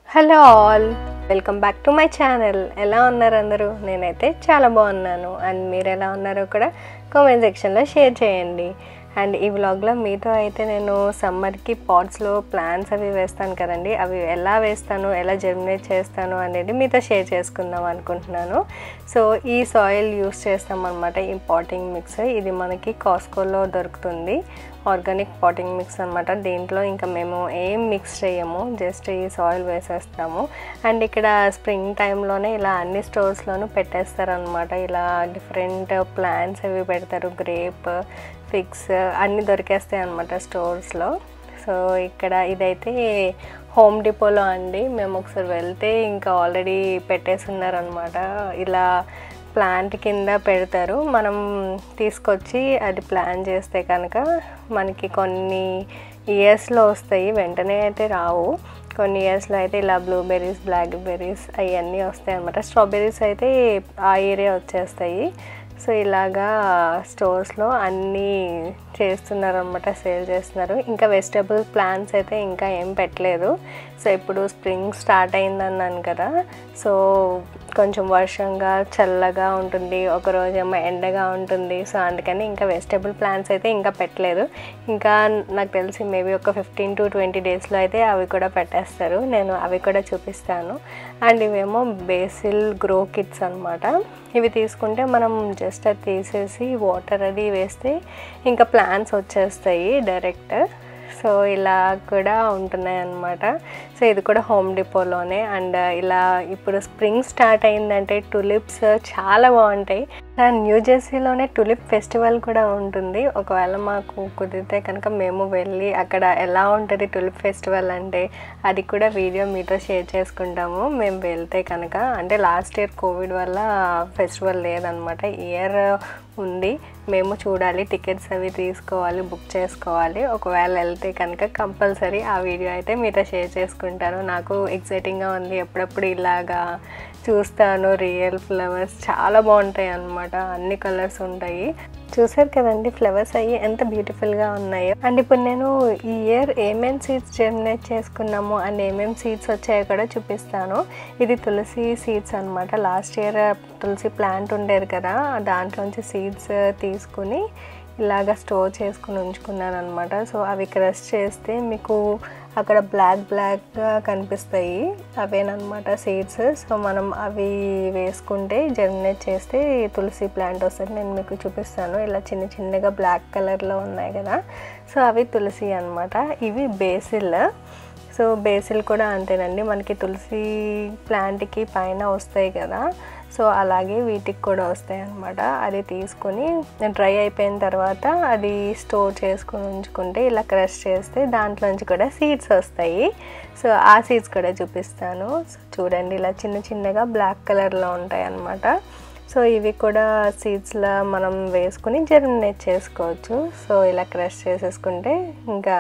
hello all welcome back to my channel ఎలా ఉన్నారు అందరూ నేనైతే చాలా బాగున్నాను అండ్ మీరు ఎలా ఉన్నారో కూడా కామెంట్ సెక్షన్లో షేర్ చేయండి అండ్ ఈ వ్లాగ్లో మీతో అయితే నేను సమ్మర్కి పాట్స్లో ప్లాంట్స్ అవి వేస్తాను కదండి అవి ఎలా వేస్తాను ఎలా జర్మినేట్ చేస్తాను అనేది మీతో షేర్ చేసుకుందాం అనుకుంటున్నాను సో ఈ సాయిల్ యూస్ చేస్తాం అనమాట ఈ పాటింగ్ మిక్స్ ఇది మనకి కాస్కోలో దొరుకుతుంది ఆర్గానిక్ పాటింగ్ మిక్స్ అనమాట దీంట్లో ఇంకా మేము ఏం మిక్స్ చేయము జస్ట్ ఈ సాయిల్ వేసేస్తాము అండ్ ఇక్కడ స్ప్రింగ్ టైంలోనే ఇలా అన్ని స్టోర్స్లోనూ పెట్టేస్తారనమాట ఇలా డిఫరెంట్ ప్లాంట్స్ అవి పెడతారు గ్రేప్ ఫిక్స్ అన్నీ దొరికేస్తాయి అనమాట స్టోర్స్లో సో ఇక్కడ ఇదైతే హోమ్ డిపోలో అండి మేము ఒకసారి వెళ్తే ఇంకా ఆల్రెడీ పెట్టేసి ఉన్నారనమాట ఇలా ప్లాంట్ కింద పెడతారు మనం తీసుకొచ్చి అది ప్లాన్ చేస్తే కనుక మనకి కొన్ని ఇయర్స్లో వస్తాయి వెంటనే అయితే రావు కొన్ని ఇయర్స్లో అయితే ఇలా బ్లూబెర్రీస్ బ్లాక్ బెర్రీస్ అవన్నీ వస్తాయి అనమాట స్ట్రాబెర్రీస్ అయితే ఆ ఏరియా వచ్చేస్తాయి సో ఇలాగా స్టోర్స్లో అన్నీ చేస్తున్నారు అనమాట సేల్ చేస్తున్నారు ఇంకా వెజిటబుల్ ప్లాంట్స్ అయితే ఇంకా ఏం పెట్టలేదు సో ఇప్పుడు స్ప్రింగ్ స్టార్ట్ అయిందన్నాను కదా సో కొంచెం వర్షంగా చల్లగా ఉంటుంది ఒక రోజేమో ఎండగా ఉంటుంది సో అందుకని ఇంకా వెజిటబుల్ ప్లాంట్స్ అయితే ఇంకా పెట్టలేదు ఇంకా నాకు తెలిసి మేబీ ఒక ఫిఫ్టీన్ టు ట్వంటీ డేస్లో అయితే అవి కూడా పెట్టేస్తారు నేను అవి కూడా చూపిస్తాను అండ్ ఇవేమో బేసిల్ గ్రో కిట్స్ అనమాట ఇవి తీసుకుంటే మనం జస్ట్ అది తీసేసి వాటర్ అది వేస్తే ఇంకా ప్లాంట్స్ వచ్చేస్తాయి డైరెక్ట్ సో ఇలా కూడా ఉంటున్నాయి అన్నమాట సో ఇది కూడా హోమ్ డిపోలోనే అండ్ ఇలా ఇప్పుడు స్ప్రింగ్ స్టార్ట్ అయిందంటే టులిప్స్ చాలా బాగుంటాయి అండ్ న్యూ జెర్సీలోనే టులిప్ ఫెస్టివల్ కూడా ఉంటుంది ఒకవేళ మాకు కుదిరితే కనుక మేము వెళ్ళి అక్కడ ఎలా ఉంటుంది టులిప్ ఫెస్టివల్ అంటే అది కూడా వీడియో మీతో షేర్ చేసుకుంటాము మేము వెళ్తే కనుక అంటే లాస్ట్ ఇయర్ కోవిడ్ వల్ల ఫెస్టివల్ లేదనమాట ఇయర్ ఉంది మేము చూడాలి టికెట్స్ అవి తీసుకోవాలి బుక్ చేసుకోవాలి ఒకవేళ వెళ్తే కనుక కంపల్సరీ ఆ వీడియో అయితే మీతో షేర్ చేసుకుంటాను నాకు ఎక్సైటింగ్గా ఉంది ఎప్పుడప్పుడు ఇలాగా చూస్తాను రియల్ ఫ్లవర్స్ చాలా బాగుంటాయి అన్నమాట అన్ని కలర్స్ ఉంటాయి చూసారు కదండి ఫ్లవర్స్ అయ్యి ఎంత బ్యూటిఫుల్గా ఉన్నాయో అండ్ ఇప్పుడు నేను ఈ ఇయర్ ఏమేం సీడ్స్ జర్మినేట్ చేసుకున్నాము అండ్ ఏమేం సీడ్స్ వచ్చాయో కూడా చూపిస్తాను ఇది తులసి సీడ్స్ అనమాట లాస్ట్ ఇయర్ తులసి ప్లాంట్ ఉండేది కదా దాంట్లోంచి సీడ్స్ తీసుకుని ఇలాగ స్టోర్ చేసుకుని ఉంచుకున్నాను అనమాట సో అవి క్రష్ చేస్తే మీకు అక్కడ బ్లాక్ బ్లాక్గా కనిపిస్తాయి అవేనమాట సీడ్స్ సో మనం అవి వేసుకుంటే జర్మినేట్ చేస్తే తులసి ప్లాంట్ వస్తుంది నేను మీకు చూపిస్తాను ఇలా చిన్న చిన్నగా బ్లాక్ కలర్లో ఉన్నాయి కదా సో అవి తులసి అనమాట ఇవి బేసిల్ సో బేసిల్ కూడా అంతేనండి మనకి తులసి ప్లాంట్కి పైన వస్తాయి కదా సో అలాగే వీటికి కూడా వస్తాయి అన్నమాట అది తీసుకొని డ్రై అయిపోయిన తర్వాత అది స్టోర్ చేసుకుని ఉంచుకుంటే ఇలా క్రష్ చేస్తే దాంట్లోంచి కూడా సీడ్స్ వస్తాయి సో ఆ సీడ్స్ కూడా చూపిస్తాను సో చూడండి ఇలా చిన్న చిన్నగా బ్లాక్ కలర్లో ఉంటాయి అన్నమాట సో ఇవి కూడా సీడ్స్లా మనం వేసుకుని జర్మినేట్ చేసుకోవచ్చు సో ఇలా క్రష్ చేసేసుకుంటే ఇంకా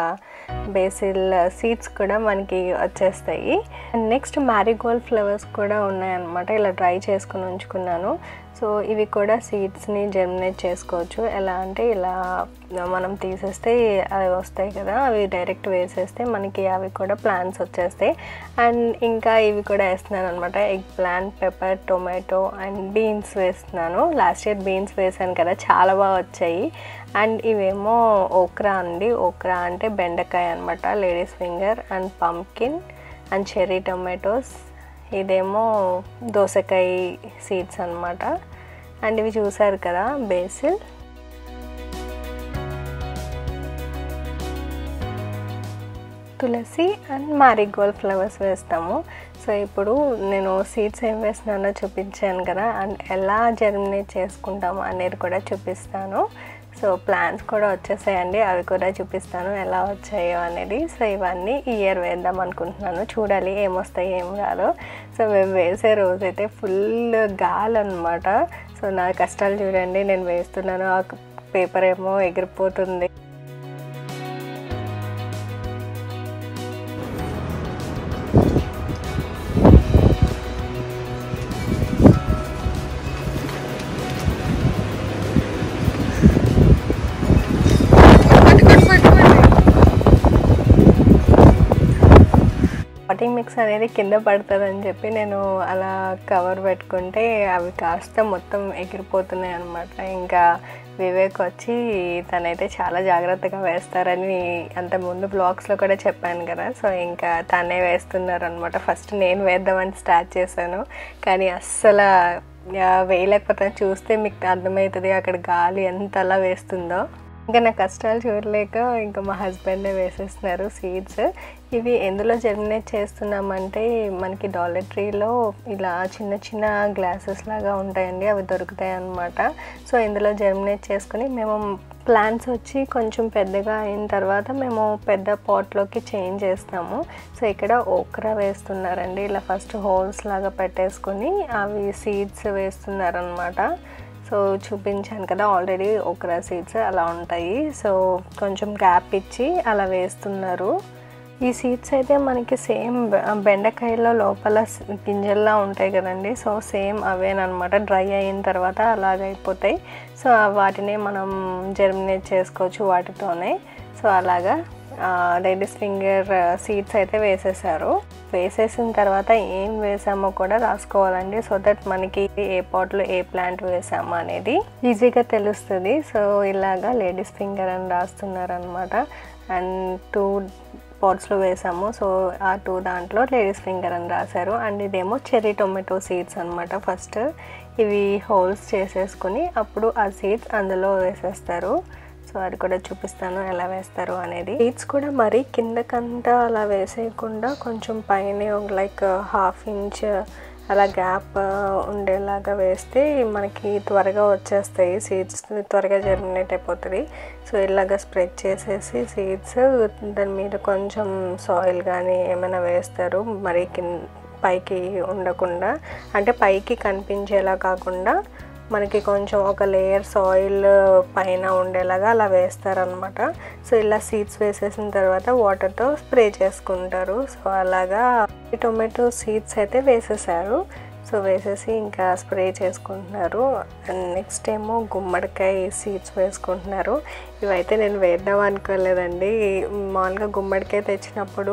బేసిల్ సీడ్స్ కూడా మనకి వచ్చేస్తాయి అండ్ నెక్స్ట్ మ్యారీగోల్డ్ ఫ్లవర్స్ కూడా ఉన్నాయన్నమాట ఇలా డ్రై చేసుకుని ఉంచుకున్నాను సో ఇవి కూడా సీడ్స్ని జర్మినేట్ చేసుకోవచ్చు ఎలా అంటే ఇలా మనం తీసేస్తే అవి వస్తాయి కదా అవి డైరెక్ట్ వేసేస్తే మనకి అవి కూడా ప్లాంట్స్ వచ్చేస్తాయి అండ్ ఇంకా ఇవి కూడా వేస్తున్నాను అనమాట egg plant pepper tomato and beans వేస్తున్నాను లాస్ట్ ఇయర్ బీన్స్ వేసాను కదా చాలా బాగా వచ్చాయి అండ్ ఇవేమో ఓక్రా అండి ఓక్రా అంటే బెండకాయ అనమాట ladies finger and pumpkin and cherry tomatoes ఇదేమో దోసకాయ సీడ్స్ అనమాట అండ్ ఇవి చూసారు కదా బేసిల్ తులసి అండ్ మ్యారీగోల్డ్ ఫ్లవర్స్ వేస్తాము సో ఇప్పుడు నేను సీడ్స్ ఏం వేస్తున్నానో చూపించాను కదా అండ్ ఎలా జర్మినేట్ చేసుకుంటాము అనేది కూడా చూపిస్తాను సో ప్లాన్స్ కూడా వచ్చేసాయండి అవి కూడా చూపిస్తాను ఎలా వచ్చాయో అనేది సో ఇవన్నీ ఈ ఇయర్ వేద్దాం అనుకుంటున్నాను చూడాలి ఏమొస్తాయి ఏం రాదో సో మేము వేసే రోజైతే ఫుల్ గాలి అనమాట సో నా కష్టాలు చూడండి నేను వేస్తున్నాను ఆ పేపర్ ఏమో ఎగిరిపోతుంది పాటింగ్ మిక్స్ అనేది కింద పడుతుందని చెప్పి నేను అలా కవర్ పెట్టుకుంటే అవి కాస్త మొత్తం ఎగిరిపోతున్నాయి అనమాట ఇంకా వివేక్ వచ్చి తనైతే చాలా జాగ్రత్తగా వేస్తారని అంత ముందు బ్లాగ్స్లో కూడా చెప్పాను కదా సో ఇంకా తనే వేస్తున్నారు అనమాట ఫస్ట్ నేను వేద్దామని స్టార్ట్ చేశాను కానీ అస్సలు ఆ, వేయలేకపోతే చూస్తే మీకు అర్థమవుతుంది అక్కడ గాలి ఎంత అలా వేస్తుందో ఇంకా నా కష్టాలు చూడలేక ఇంకా మా హస్బెండే వేసేస్తున్నారు సీడ్స్ ఇవి ఎందులో జర్మినేట్ చేస్తున్నామంటే మనకి డాలర్ ట్రీలో ఇలా చిన్న చిన్న గ్లాసెస్ లాగా ఉంటాయండి అవి దొరుకుతాయి అన్నమాట సో ఇందులో జర్మినేట్ చేసుకుని మేము ప్లాంట్స్ వచ్చి కొంచెం పెద్దగా అయిన తర్వాత మేము పెద్ద పాట్లోకి చేంజ్ చేస్తాము సో ఇక్కడ ఓక్రా వేస్తున్నారండి ఇలా ఫస్ట్ హోల్స్ లాగా పెట్టేసుకొని అవి సీడ్స్ వేస్తున్నారనమాట సో చూపించాను కదా ఆల్రెడీ ఓక్రా సీడ్స్ అలా ఉంటాయి సో కొంచెం గ్యాప్ ఇచ్చి అలా వేస్తున్నారు ఈ సీడ్స్ అయితే మనకి సేమ్ బెండకాయలో లోపల స్- గింజల్లా ఉంటాయి కదండి సో సేమ్ అవేనమాట డ్రై అయిన తర్వాత అలాగైపోతాయి సో వాటిని మనం జర్మినేట్ చేసుకోవచ్చు వాటితోనే సో అలాగా లేడీస్ ఫింగర్ సీడ్స్ అయితే వేసేసారు వేసేసిన తర్వాత ఏం వేసామో కూడా రాసుకోవాలండి సో దట్ మనకి ఏ పాట్లో ఏ ప్లాంట్ వేసామో అనేది ఈజీగా తెలుస్తుంది సో ఇలాగా లేడీస్ ఫింగర్ అని రాస్తున్నారు అనమాట అండ్ టూ పాట్స్లో వేసాము సో ఆ టూ దాంట్లో లేడీస్ ఫింగర్ అని రాశారు అండ్ ఇదేమో చెర్రీ టొమాటో సీడ్స్ అనమాట ఫస్ట్ ఇవి హోల్స్ చేసేసుకుని అప్పుడు ఆ సీడ్స్ అందులో వేసేస్తారు సో అది కూడా చూపిస్తాను ఎలా వేస్తారు అనేది సీడ్స్ కూడా మరీ కిందకంతా అలా వేసేయకుండా కొంచెం పైన లైక్ హాఫ్ ఇంచ్ అలా గ్యాప్ ఉండేలాగా వేస్తే మనకి త్వరగా వచ్చేస్తాయి సీడ్స్ త్వరగా జర్మినేట్ అయిపోతుంది సో ఇలాగ స్ప్రెడ్ చేసేసి సీడ్స్ దాని మీద కొంచెం సాయిల్ కానీ ఏమైనా వేస్తారు మరి కింద పైకి ఉండకుండా అంటే పైకి కనిపించేలా కాకుండా మనకి కొంచెం ఒక లేయర్ సాయిల్ పైన ఉండేలాగా అలా వేస్తారనమాట సో ఇలా సీడ్స్ వేసేసిన తర్వాత వాటర్తో స్ప్రే చేసుకుంటారు సో అలాగా ఈ టొమాటో సీడ్స్ అయితే వేసేసారు సో వేసేసి ఇంకా స్ప్రే చేసుకుంటున్నారు అండ్ నెక్స్ట్ ఏమో గుమ్మడికాయ సీడ్స్ వేసుకుంటున్నారు ఇవైతే నేను వేద్దాం అనుకోలేదండి మామూలుగా గుమ్మడికాయ తెచ్చినప్పుడు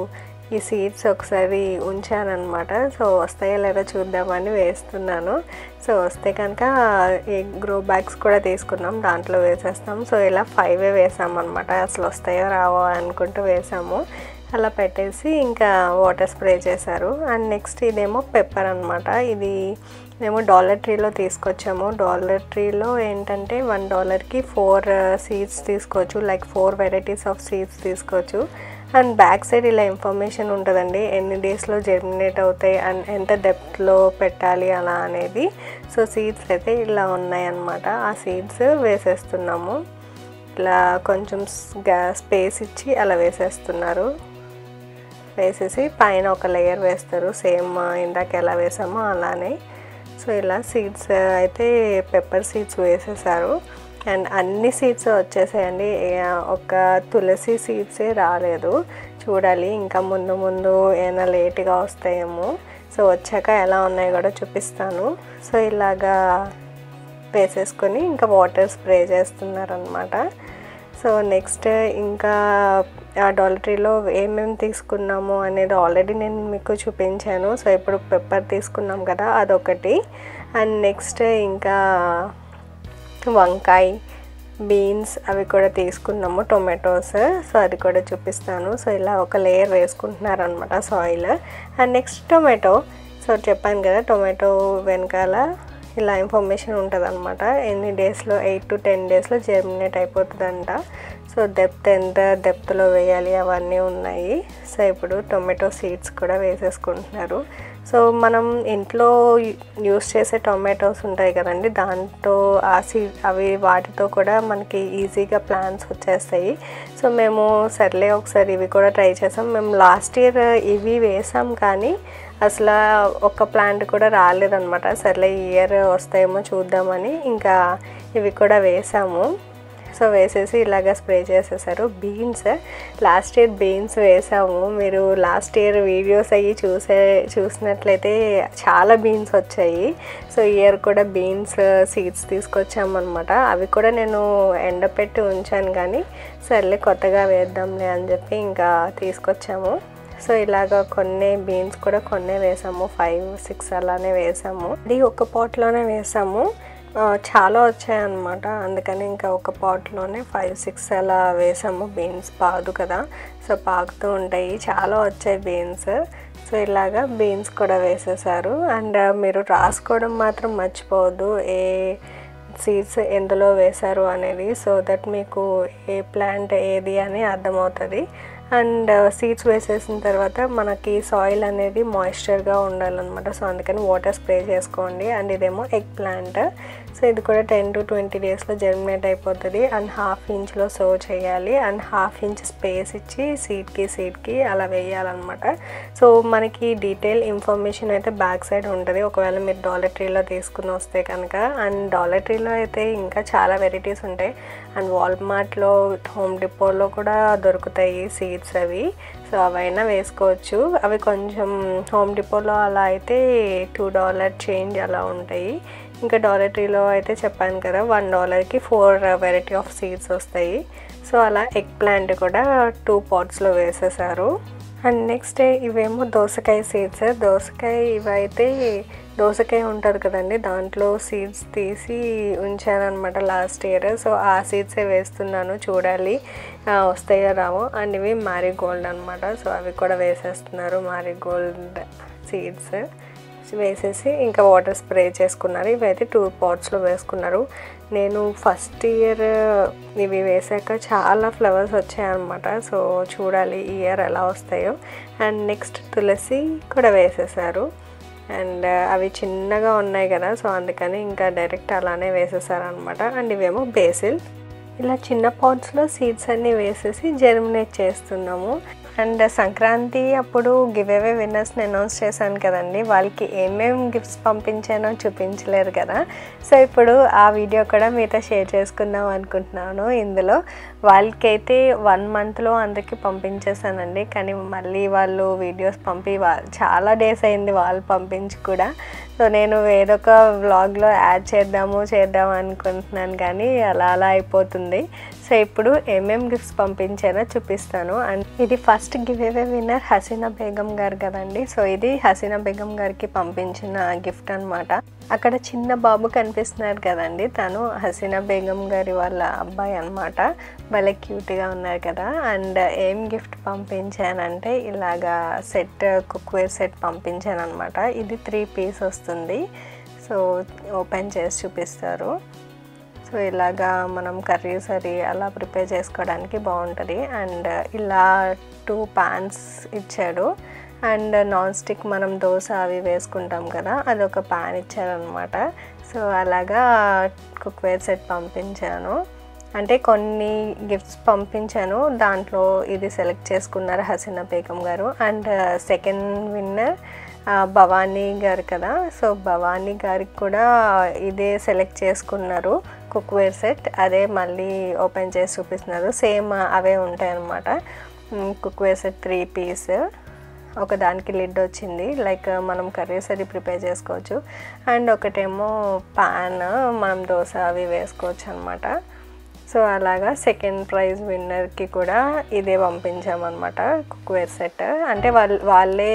ఈ సీడ్స్ ఒకసారి ఉంచానన్నమాట సో వస్తాయో లేదో చూద్దామని వేస్తున్నాను సో వస్తే కనుక ఈ గ్రో బ్యాగ్స్ కూడా తీసుకున్నాం దాంట్లో వేసేస్తాం సో ఇలా ఫైవే వేసామన్నమాట అసలు వస్తాయో రావో అనుకుంటూ వేసాము అలా పెట్టేసి ఇంకా వాటర్ స్ప్రే చేశారు అండ్ నెక్స్ట్ ఇదేమో పెప్పర్ అనమాట ఇది మేము డాలర్ ట్రీలో తీసుకొచ్చాము డాలర్ ట్రీలో ఏంటంటే వన్ డాలర్కి ఫోర్ సీడ్స్ తీసుకోవచ్చు like four varieties of seeds తీసుకోవచ్చు అండ్ బ్యాక్ సైడ్ ఇలా ఇన్ఫర్మేషన్ ఉంటుందండి ఎన్ని డేస్లో జర్మినేట్ అవుతాయి అండ్ ఎంత డెప్త్లో పెట్టాలి అలా అనేది సో సీడ్స్ అయితే ఇలా ఉన్నాయన్నమాట ఆ సీడ్స్ వేసేస్తున్నాము ఇలా కొంచెం గా స్పేస్ ఇచ్చి అలా వేసేస్తున్నారు వేసేసి పైన ఒక లేయర్ వేస్తారు సేమ్ ఇందాక ఎలా వేసామో అలానే సో ఇలా సీడ్స్ అయితే పెప్పర్ సీడ్స్ వేసేసారు అండ్ అన్ని సీడ్స్ వచ్చేసాయండి ఏ- ఒక తులసి సీడ్సే రాలేదు చూడాలి ఇంకా ముందు ముందు ఏమైనా లేట్గా వస్తాయేమో సో వచ్చాక ఎలా ఉన్నాయో కూడా చూపిస్తాను సో ఇలాగా వేసేసుకొని ఇంకా వాటర్ స్ప్రే చేస్తున్నారనమాట సో నెక్స్ట్ ఇంకా ఆ డాలటరీలో ఏమేమి తీసుకున్నాము అనేది ఆల్రెడీ నేను మీకు చూపించాను సో ఇప్పుడు పెప్పర్ తీసుకున్నాం కదా అదొకటి అండ్ నెక్స్ట్ ఇంకా వంకాయ బీన్స్ అవి కూడా తీసుకున్నాము టొమాటోస్ సో అది కూడా చూపిస్తాను సో ఇలా ఒక లేయర్ వేసుకుంటున్నారు అనమాట soil and next tomato so చెప్పాను కదా టొమాటో వెనకాల ఇలా ఇన్ఫర్మేషన్ ఉంటుంది అనమాట ఎన్ని డేస్లో ఎయిట్ టు టెన్ డేస్లో జర్మినేట్ అయిపోతుందంట సో డెప్త్ ఎంత డెప్త్లో వేయాలి అవన్నీ ఉన్నాయి సో ఇప్పుడు టొమాటో సీడ్స్ కూడా వేసేసుకుంటున్నారు సో మనం ఇంట్లో యూస్ చేసే టొమాటోస్ ఉంటాయి కదండి దాంతో ఆ సీడ్ అవి వాటితో కూడా మనకి ఈజీగా ప్లాంట్స్ వచ్చేస్తాయి సో మేము సర్లే ఒకసారి ఇవి కూడా ట్రై చేసాం మేము లాస్ట్ ఇయర్ ఇవి వేసాం కానీ అసలు ఒక ప్లాంట్ కూడా రాలేదన్నమాట సర్లే ఈ ఇయర్ వస్తాయేమో చూద్దామని ఇంకా ఇవి కూడా వేసాము సో వేసేసి ఇలాగ స్ప్రే చేసేసారు బీన్స్ లాస్ట్ ఇయర్ బీన్స్ వేసాము మీరు లాస్ట్ ఇయర్ వీడియోస్ అయ్యి చూసే చూసినట్లయితే చాలా బీన్స్ వచ్చాయి సో ఇయర్ కూడా బీన్స్ సీడ్స్ తీసుకొచ్చామన్నమాట అవి కూడా నేను ఎండపెట్టి ఉంచాను కానీ సర్లే కొత్తగా వేద్దాంలే అని చెప్పి ఇంకా తీసుకొచ్చాము సో ఇలాగ కొన్ని బీన్స్ కూడా కొన్ని వేసాము ఫైవ్ సిక్స్ అలానే వేసాము ఇది ఒక పాట్లోనే వేసాము ఆ, చాలా వచ్చాయన్నమాట అందుకని ఇంకా ఒక పాట్లోనే ఫైవ్ సిక్స్ అలా వేసాము బీన్స్ పాదు కదా సో పాకుతూ ఉంటాయి చాలా వచ్చాయి బీన్స్ సో ఇలాగా బీన్స్ కూడా వేసేసారు అండ్ మీరు రాసుకోవడం మాత్రం మర్చిపోవద్దు ఏ సీడ్స్ ఎందులో వేశారు అనేది సో దట్ మీకు ఏ ప్లాంట్ ఏది అని అర్థమవుతుంది అండ్ సీడ్స్ వేసేసిన తర్వాత మనకి సాయిల్ అనేది మాయిశ్చర్గా ఉండాలన్నమాట సో అందుకని వాటర్ స్ప్రే చేసుకోండి అండ్ ఇదేమో ఎగ్ ప్లాంట్ సో ఇది కూడా టెన్ టు ట్వంటీ డేస్లో జర్మినేట్ అయిపోతుంది అండ్ హాఫ్ ఇంచ్లో సో చేయాలి అండ్ హాఫ్ ఇంచ్ స్పేస్ ఇచ్చి సీడ్కి సీడ్కి అలా వేయాలన్నమాట సో మనకి డీటెయిల్ ఇన్ఫర్మేషన్ అయితే బ్యాక్ సైడ్ ఉంటుంది ఒకవేళ మీరు డాలర్ ట్రీలో తీసుకుని వస్తే కనుక అండ్ డాలర్ ట్రీలో అయితే ఇంకా చాలా వెరైటీస్ ఉంటాయి అండ్ వాల్మార్ట్లో హోమ్ డిపోలో కూడా దొరుకుతాయి సీడ్స్ అవి సో అవైనా వేసుకోవచ్చు అవి కొంచెం హోమ్ డిపోలో అలా అయితే టూ డాలర్ చేంజ్ అలా ఉంటాయి ఇంకా డాలర్ ట్రీలో అయితే చెప్పాను కదా వన్ డాలర్కి ఫోర్ వెరైటీ ఆఫ్ సీడ్స్ వస్తాయి సో అలా ఎగ్ ప్లాంట్ కూడా టూ పాట్స్లో వేసేసారు అండ్ నెక్స్ట్ ఇవేమో దోసకాయ సీడ్స్ దోసకాయ ఇవైతే దోసకాయ ఉంటుంది కదండి దాంట్లో సీడ్స్ తీసి ఉంచానమాట లాస్ట్ ఇయర్ సో ఆ సీడ్సే వేస్తున్నాను చూడాలి ఆ, వస్తాయో రావో అండ్ ఇవి మ్యారీగోల్డ్ అనమాట సో అవి కూడా వేసేస్తున్నారు మ్యారీగోల్డ్ సీడ్స్ వేసేసి ఇంకా వాటర్ స్ప్రే చేసుకున్నారు ఇవైతే టూ పాట్స్లో వేసుకున్నారు నేను ఫస్ట్ ఇయర్ ఇవి వేసాక చాలా ఫ్లవర్స్ వచ్చాయన్నమాట సో చూడాలి ఈ ఇయర్ ఎలా వస్తాయో అండ్ నెక్స్ట్ తులసి కూడా వేసేసారు అండ్ అవి చిన్నగా ఉన్నాయి కదా సో అందుకని ఇంకా డైరెక్ట్ అలానే వేసేసారనమాట అండ్ ఇవేమో బేసిల్ ఇలా చిన్న పాట్స్లో సీడ్స్ అన్నీ వేసేసి జర్మినేట్ చేస్తున్నాము అండ్ సంక్రాంతి అప్పుడు గివ్ అవే విన్నర్స్ని అనౌన్స్ చేశాను కదండి వాళ్ళకి ఏమేమి గిఫ్ట్స్ పంపించానో చూపించలేరు కదా సో ఇప్పుడు ఆ వీడియో కూడా మీతో షేర్ చేసుకుందాం అనుకుంటున్నాను ఇందులో వాళ్ళకైతే వన్ మంత్లో అందరికీ పంపించేసానండి కానీ మళ్ళీ వాళ్ళు వీడియోస్ పంపి వా- చాలా డేస్ అయింది వాళ్ళు పంపించి కూడా సో నేను ఏదొక వ్లాగ్లో యాడ్ చేద్దాము చేద్దాము అనుకుంటున్నాను కానీ అలా అలా అయిపోతుంది సో ఇప్పుడు ఏమేం గిఫ్ట్స్ పంపించానో చూపిస్తాను అండ్ ఇది first give away winner Haseena Begum garu కదండి సో ఇది హసీనా బేగం గారికి పంపించిన గిఫ్ట్ అన్నమాట అక్కడ చిన్న బాబు కనిపిస్తున్నారు కదండి తను హసీనా బేగం గారి వాళ్ళ అబ్బాయి అన్నమాట భలే క్యూట్గా ఉన్నారు కదా అండ్ ఏం గిఫ్ట్ పంపించానంటే ఇలాగా సెట్ కుక్వేర్ సెట్ పంపించాను అనమాట ఇది త్రీ పీస్ వస్తుంది సో ఓపెన్ చేసి చూపిస్తారు సో ఇలాగా మనం కర్రీస్ అది అలా ప్రిపేర్ చేసుకోవడానికి బాగుంటుంది అండ్ ఇలా టూ పాన్స్ ఇచ్చాడు అండ్ నాన్ స్టిక్ మనం దోశ అవి వేసుకుంటాం కదా అదొక పాన్ ఇచ్చారనమాట సో అలాగా కుక్వేర్ సెట్ పంపించాను అంటే కొన్ని గిఫ్ట్స్ పంపించాను దాంట్లో ఇది సెలెక్ట్ చేసుకున్నారు హసీనా బేగం గారు అండ్ సెకండ్ విన్నర్ భవానీ గారు కదా సో భవానీ గారికి కూడా ఇదే సెలెక్ట్ చేసుకున్నారు కుక్వేర్ సెట్ అదే మళ్ళీ ఓపెన్ చేసి చూపిస్తున్నారు సేమ్ అవే ఉంటాయి అన్నమాట కుక్వేర్ సెట్ త్రీ పీస్ ఒక దానికి లిడ్ వచ్చింది లైక్ మనం కర్రీస్ అది ప్రిపేర్ చేసుకోవచ్చు అండ్ ఒకటేమో పాన్ మనం దోశ అవి వేసుకోవచ్చు అనమాట సో అలాగా సెకండ్ ప్రైజ్ విన్నర్కి కూడా ఇదే పంపించామన్నమాట కుక్వేర్ సెట్ అంటే వాళ్ళు వాళ్ళే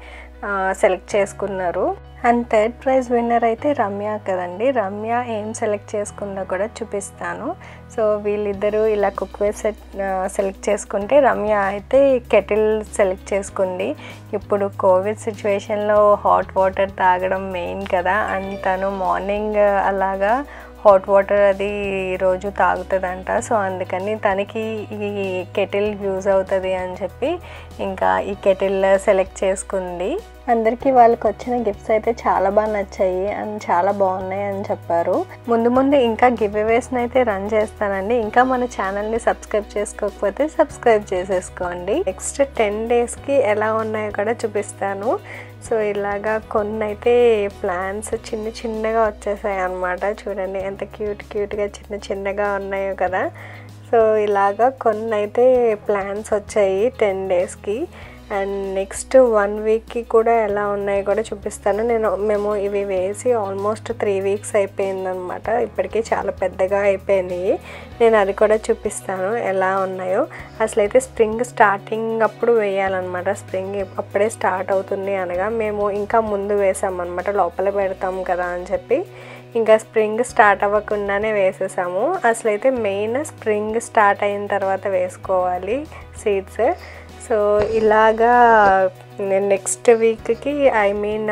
సెలెక్ట్ చేసుకున్నారు అండ్ థర్డ్ ప్రైజ్ విన్నర్ అయితే రమ్య కదండి రమ్య ఏం సెలెక్ట్ చేసుకుందో కూడా చూపిస్తాను సో వీళ్ళిద్దరూ ఇలా కుక్వేర్ సెట్ సెలెక్ట్ చేసుకుంటే రమ్య అయితే కెటిల్ సెలెక్ట్ చేసుకుంది ఇప్పుడు కోవిడ్ సిచ్యువేషన్లో హాట్ వాటర్ తాగడం మెయిన్ కదా అండ్ తను మార్నింగ్ అలాగా హాట్ వాటర్ అది రోజు తాగుతుందంట సో అందుకని తనకి ఈ కెటిల్ యూజ్ అవుతుంది అని చెప్పి ఇంకా ఈ కెటిల్ సెలెక్ట్ చేసుకుంది అందరికీ వాళ్ళకి వచ్చిన గిఫ్ట్స్ అయితే చాలా బాగా నచ్చాయి అండ్ చాలా బాగున్నాయి అని చెప్పారు ముందు ముందు ఇంకా గివ్ అవేస్ని అయితే రన్ చేస్తానండి ఇంకా మన ఛానల్ని సబ్స్క్రైబ్ చేసుకోకపోతే సబ్స్క్రైబ్ చేసేసుకోండి నెక్స్ట్ టెన్ డేస్కి ఎలా ఉన్నాయో కూడా చూపిస్తాను సో ఇలాగా కొన్ని అయితే ప్లాన్స్ చిన్న చిన్నగా వచ్చేసాయి అన్నమాట చూడండి ఎంత క్యూట్ క్యూట్గా చిన్న చిన్నగా ఉన్నాయో కదా సో ఇలాగా కొన్ని అయితే ప్లాన్స్ వచ్చాయి టెన్ డేస్కి అండ్ నెక్స్ట్ వన్ వీక్కి కూడా ఎలా ఉన్నాయో కూడా చూపిస్తాను నేను మేము ఇవి వేసి ఆల్మోస్ట్ త్రీ వీక్స్ అయిపోయిందనమాట ఇప్పటికీ చాలా పెద్దగా అయిపోయినాయి నేను అది కూడా చూపిస్తాను ఎలా ఉన్నాయో అసలు అయితే స్ప్రింగ్ స్టార్టింగ్ అప్పుడు వేయాలన్నమాట స్ప్రింగ్ అప్పుడే స్టార్ట్ అవుతుంది అనగా మేము ఇంకా ముందు వేసామన్నమాట లోపల పెడతాం కదా అని చెప్పి ఇంకా స్ప్రింగ్ స్టార్ట్ అవ్వకుండానే వేసేసాము అసలు అయితే మెయిన్ స్ప్రింగ్ స్టార్ట్ అయిన తర్వాత వేసుకోవాలి సీడ్స్ సో ఇలాగా నేను నెక్స్ట్ వీక్కి ఐ మీన్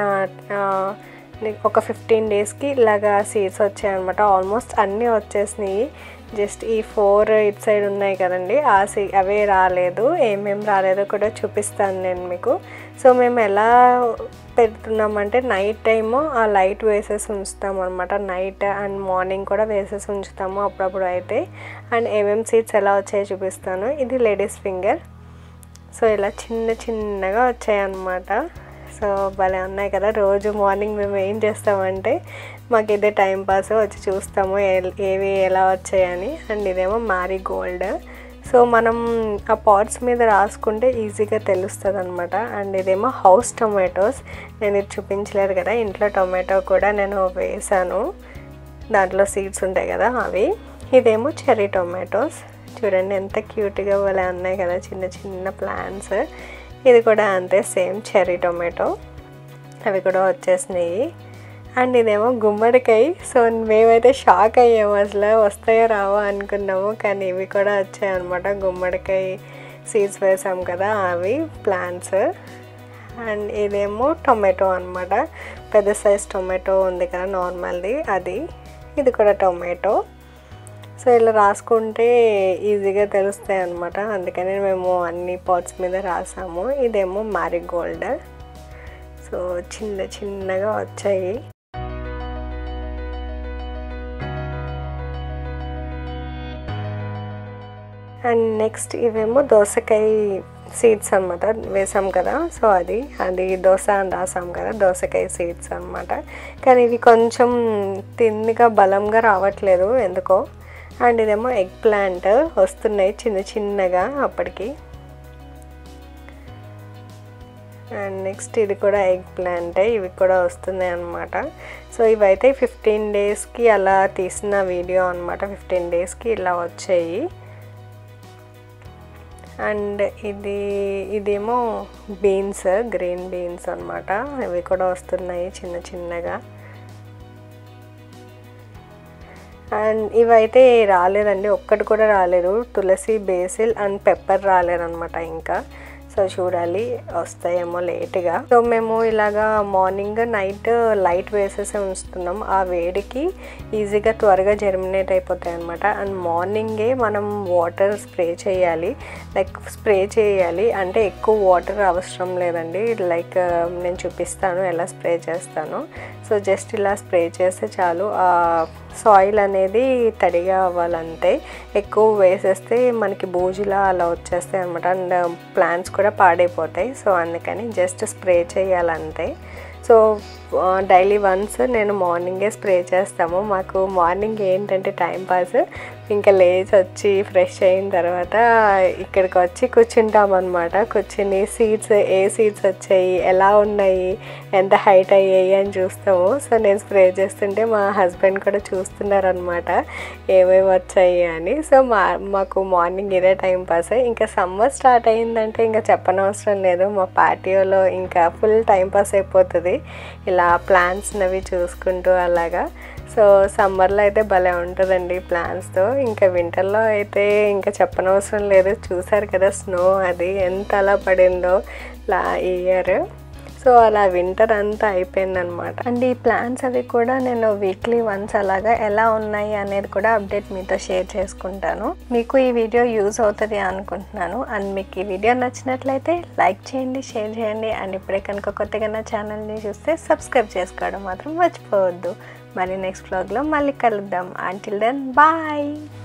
ఒక ఫిఫ్టీన్ డేస్కి ఇలాగా సీడ్స్ వచ్చాయి అనమాట ఆల్మోస్ట్ అన్నీ వచ్చేసినాయి జస్ట్ ఈ ఫోర్ ఇట్ సైడ్ ఉన్నాయి కదండి ఆ సీ అవే రాలేదు ఏమేం రాలేదో కూడా చూపిస్తాను నేను మీకు సో మేము ఎలా పెడుతున్నామంటే నైట్ టైము ఆ లైట్ వేసేసి ఉంచుతాము అనమాట నైట్ అండ్ మార్నింగ్ కూడా వేసేసి ఉంచుతాము అప్పుడప్పుడు అయితే అండ్ ఏమేమి సీడ్స్ ఎలా వచ్చాయో చూపిస్తాను ఇది లేడీస్ ఫింగర్ సో ఇలా చిన్న చిన్నగా వచ్చాయన్నమాట సో భలే ఉన్నాయి కదా రోజు మార్నింగ్ మేము ఏం చేస్తామంటే మాకు ఇదే టైం పాస్ వచ్చి చూస్తాము ఏ- ఏవి ఎలా వచ్చాయని అండ్ ఇదేమో మ్యారీ గోల్డ్ సో మనం ఆ పాట్స్ మీద రాసుకుంటే ఈజీగా తెలుస్తుంది అనమాట అండ్ ఇదేమో హౌస్ టొమాటోస్ నేను ఇది చూపించలేదు కదా ఇంట్లో టొమాటో కూడా నేను వేసాను దాంట్లో సీడ్స్ ఉంటాయి కదా అవి ఇదేమో చెర్రీ టొమాటోస్ చూడండి ఎంత క్యూట్గా భలే ఉన్నాయి కదా చిన్న చిన్న ప్లాంట్స్ ఇది కూడా అంతే సేమ్ చెర్రీ టొమాటో అవి కూడా వచ్చేసినాయి అండ్ ఇదేమో గుమ్మడికాయ సో మేమైతే షాక్ అయ్యాము అసలు వస్తాయో రావో అనుకున్నాము కానీ ఇవి కూడా వచ్చాయి అనమాట గుమ్మడికాయ సీడ్స్ వేసాం కదా అవి ప్లాంట్స్ అండ్ ఇదేమో టొమాటో అనమాట పెద్ద సైజ్ టొమాటో ఉంది కదా నార్మల్ది అది ఇది కూడా టొమాటో సో ఇలా రాసుకుంటే ఈజీగా తెలుస్తాయి అనమాట అందుకని మేము అన్ని పాట్స్ మీద రాసాము ఇదేమో మ్యారీగోల్డ్ సో చిన్న చిన్నగా వచ్చాయి అండ్ నెక్స్ట్ ఇవేమో దోసకాయ సీడ్స్ అనమాట వేసాం కదా సో అది అది దోశ అని రాసాం కదా దోసకాయ సీడ్స్ అనమాట కానీ ఇవి కొంచెం తిన్నిగా బలంగా రావట్లేదు ఎందుకో అండ్ ఇదేమో ఎగ్ ప్లాంట్ వస్తున్నాయి చిన్న చిన్నగా అప్పటికి అండ్ నెక్స్ట్ ఇది కూడా ఎగ్ ప్లాంట్ ఇవి కూడా వస్తున్నాయి అనమాట సో ఇవైతే ఫిఫ్టీన్ డేస్కి అలా తీసిన వీడియో అనమాట ఫిఫ్టీన్ డేస్కి ఇలా వచ్చాయి అండ్ ఇది ఇదేమో బీన్స్ గ్రీన్ బీన్స్ అనమాట ఇవి కూడా వస్తున్నాయి చిన్న చిన్నగా అండ్ ఇవైతే రాలేదండి ఒక్కటి కూడా రాలేదు తులసి బేసిల్ అండ్ పెప్పర్ రాలేదన్నమాట ఇంకా సో చూడాలి వస్తాయేమో లేట్గా సో మేము ఇలాగా మార్నింగ్ నైట్ లైట్ వేసేసి ఉంచుతున్నాం ఆ వేడికి ఈజీగా త్వరగా జర్మినేట్ అయిపోతాయి అనమాట అండ్ మార్నింగే మనం వాటర్ స్ప్రే చేయాలి లైక్ స్ప్రే చేయాలి అంటే ఎక్కువ వాటర్ అవసరం లేదండి లైక్ నేను చూపిస్తాను ఎలా స్ప్రే చేస్తాను సో జస్ట్ ఇలా స్ప్రే చేస్తే చాలు ఆ సాయిల్ అనేది తడిగా అవ్వాలంతే ఎక్కువ వేసేస్తే మనకి బూజులా అలా వచ్చేస్తాయి అనమాట అండ్ ప్లాంట్స్ కూడా పాడైపోతాయి సో అందుకని జస్ట్ స్ప్రే చేయాలంతే సో డైలీ వన్స్ నేను మార్నింగే స్ప్రే చేస్తాము మాకు మార్నింగ్ ఏంటంటే టైం పాస్ ఇంకా లేచి వచ్చి ఫ్రెష్ అయిన తర్వాత ఇక్కడికి వచ్చి కూర్చుంటాం అనమాట కూర్చుని సీడ్స్ ఏ సీడ్స్ వచ్చాయి ఎలా ఉన్నాయి ఎంత హైట్ అయ్యాయి అని చూస్తాము సో నేను స్ప్రే చేస్తుంటే మా హస్బెండ్ కూడా చూస్తున్నారనమాట ఏమేమి వచ్చాయి అని సో మా మాకు మార్నింగ్ ఇదే టైం పాస్ ఇంకా సమ్మర్ స్టార్ట్ అయిందంటే ఇంకా చెప్పనవసరం లేదు మా పార్టీలో ఇంకా ఫుల్ టైం పాస్ అయిపోతుంది ఇలా ప్లాంట్స్ అవి చూసుకుంటూ అలాగా సో సమ్మర్లో అయితే భలే ఉంటుందండి ప్లాంట్స్తో ఇంకా వింటర్లో అయితే ఇంకా చెప్పనవసరం లేదు చూసారు కదా స్నో అది ఎంత అలా పడిందో లా ఇయర్ సో అలా వింటర్ అంతా అయిపోయిందనమాట అండ్ ఈ ప్లాన్స్ అవి కూడా నేను వీక్లీ వన్స్ అలాగా ఎలా ఉన్నాయి అనేది కూడా అప్డేట్ మీతో షేర్ చేసుకుంటాను మీకు ఈ వీడియో యూజ్ అవుతుంది అనుకుంటున్నాను అండ్ మీకు ఈ వీడియో నచ్చినట్లయితే లైక్ చేయండి షేర్ చేయండి అండ్ ఇప్పుడే కనుక కొత్తగా నా ఛానల్ని చూస్తే సబ్స్క్రైబ్ చేసుకోవడం మాత్రం మర్చిపోవద్దు మరి నెక్స్ట్ వ్లాగ్లో మళ్ళీ కలుద్దాం అంటిల్ దెన్ బాయ్